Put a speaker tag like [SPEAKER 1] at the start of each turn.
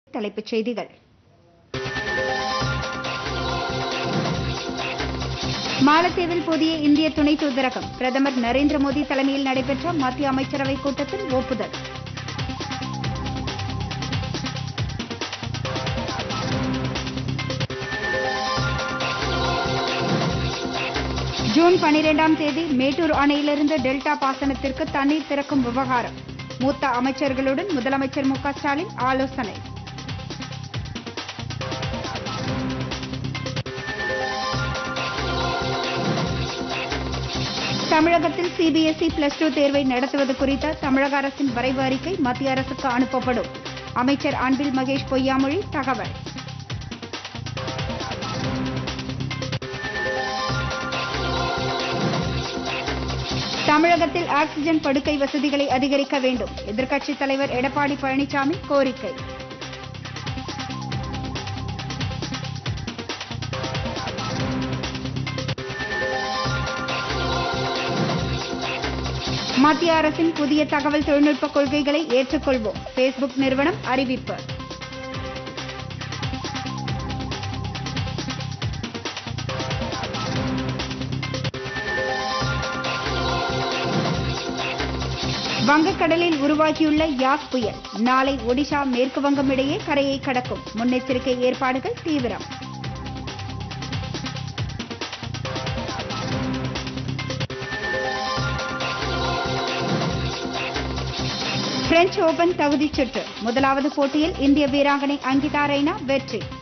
[SPEAKER 1] தலைப்புச் செய்திகள் மாலத்தீவில் புதிய இந்திய துணை தூதரகம் பிரதமர் நரேந்திர மோடி தலைமையில் நடைபெற்ற மத்திய அமைச்சரவை கூட்டத்தில் ஒப்புதல் ஜூன் பனிரெண்டாம் தேதி மேட்டூர் அணையிலிருந்து டெல்டா பாசனத்திற்கு தண்ணீர் திறக்கும் விவகாரம் மூத்த அமைச்சர்களுடன் முதலமைச்சர் மு க ஸ்டாலின் ஆலோசனை தமிழகத்தில் சிபிஎஸ்இ பிளஸ் டூ தேர்வை நடத்துவது குறித்த தமிழக அரசின் வரைவு அறிக்கை மத்திய அரசுக்கு அனுப்பப்படும் அமைச்சர் அன்பில் மகேஷ் பொய்யாமொழி தகவல் தமிழகத்தில் ஆக்ஸிஜன் படுக்கை வசதிகளை அதிகரிக்க வேண்டும் எதிர்க்கட்சித் தலைவர் எடப்பாடி பழனிசாமி கோரிக்கை மத்திய அரசின் புதிய தகவல் தொழில்நுட்ப கொள்கைகளை ஏற்றுக்கொள்வோம் பேஸ்புக் நிறுவனம் அறிவிப்பு வங்கக்கடலில் உருவாகியுள்ள யாஸ் புயல் நாளை ஒடிஷா மேற்கு வங்கம் இடையே கரையை கடக்கும் முன்னெச்சரிக்கை ஏற்பாடுகள் தீவிரம் பிரெஞ்சு ஓபன் தகுதிச் சுற்று முதலாவது போட்டியில் இந்திய வீராங்கனை அங்கிதா ரெய்னா வெற்றி